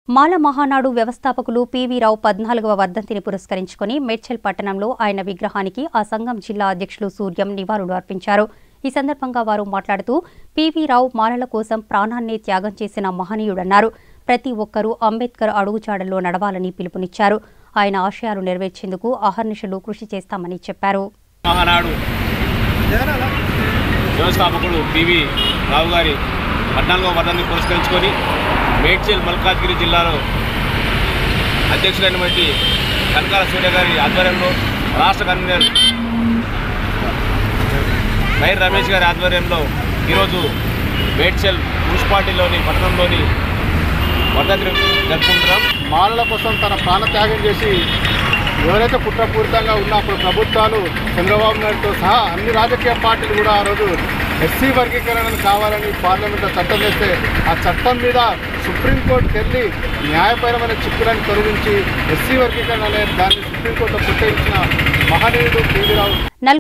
మాల మహానాడు వ్యవస్థాపకులు పివి రావు పద్నాలుగవ వర్ధంతిని పురస్కరించుకుని మేడ్చల్ పట్టణంలో ఆయన విగ్రహానికి ఆ సంఘం జిల్లా అధ్యక్షులు సూర్యం నివాళులు అర్పించారు ఈ సందర్భంగా వారు మాట్లాడుతూ పివి రావు మాలల కోసం ప్రాణాన్ని త్యాగం చేసిన మహనీయుడన్నారు ప్రతి ఒక్కరూ అంబేద్కర్ అడుగుజాడల్లో నడవాలని పిలుపునిచ్చారు ఆయన ఆశయాలు నెరవేర్చేందుకు అహర్నిశలు కృషి చేస్తామని చెప్పారు మహానాడు వ్యవస్థాపకుడు పివి రావు గారి పద్నాలుగవ వర్ధాన్ని పురస్కరించుకొని మేడ్చల్ మల్కాజ్గిరి జిల్లాలో అధ్యక్షులైనటువంటి కనకాల సూర్య గారి ఆధ్వర్యంలో రాష్ట్ర కన్వీనర్ వైర్ రమేష్ గారి ఆధ్వర్యంలో ఈరోజు మేడ్చల్ మున్సిపాలిటీలోని పట్టణంలోని వర్ధంతిని జరుపుకుంటున్నాం మాలల కోసం తన ప్రాణ త్యాగం చేసి ఎవరైతే కుట్రపూరితంగా ఉన్న అప్పుడు ప్రభుత్వాలు చంద్రబాబు నాయుడుతో సహా అన్ని రాజకీయ పార్టీలు కూడా ఆ రోజు ఎస్సీ వర్గీకరణను కావాలని పార్లమెంట్లో చట్టం చేస్తే ఆ చట్టం మీద సుప్రీంకోర్టుకి వెళ్ళి న్యాయపరమైన చిక్కులను తొలగించి ఎస్సీ వర్గీకరణ అనే దాన్ని సుప్రీంకోర్టులో పుట్టించిన మహనీయుడు పీవీరావు